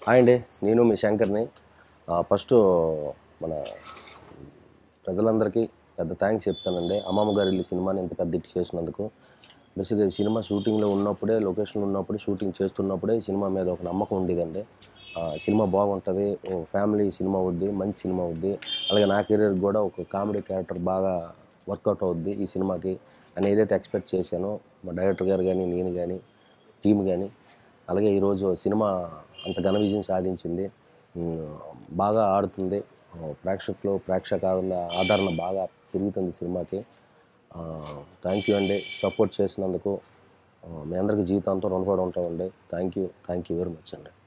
hi అండి నేను మీ శంకర్ని ఆ, ఫస్ట్ మన ప్రజలందరికీ పెద్ద థ్యాంక్స్ చెప్తానండి అమ్మమ్మ గారి ఇల్లు సినిమాని ఇంత పెద్ద హిట్ చేసినందుకు బేసిక్గా ఈ సినిమా షూటింగ్లో ఉన్నప్పుడే లొకేషన్లో ఉన్నప్పుడే షూటింగ్ చేస్తున్నప్పుడే ఈ సినిమా మీద ఒక నమ్మకం ఉండేదండి ఆ, సినిమా బాగుంటుంది ఓ ఫ్యామిలీ సినిమా అవుద్ది మంచి సినిమా అవుద్ది అలాగే నా కెరీర్ కూడా ఒక కామెడీ క్యారెక్టర్ బాగా వర్కౌట్ అవుద్ది ఈ సినిమాకి అని ఏదైతే ఎక్స్పెక్ట్ చేశానో మా డైరెక్టర్ గారు కానీ నేను కానీ టీం కానీ అలాగే ఈరోజు సినిమా అంత ఘన విజయం సాధించింది ఉమ్, బాగా ఆడుతుంది ఆ, ప్రేక్షకులు ప్రేక్షక ఆదరణ బాగా పెరుగుతుంది సినిమాకి థ్యాంక్ యూ అండి సపోర్ట్ చేసినందుకు ఆ, మీ అందరికీ జీవితాంతం రుణపడి ఉంటామండి thank you thank you very much అండి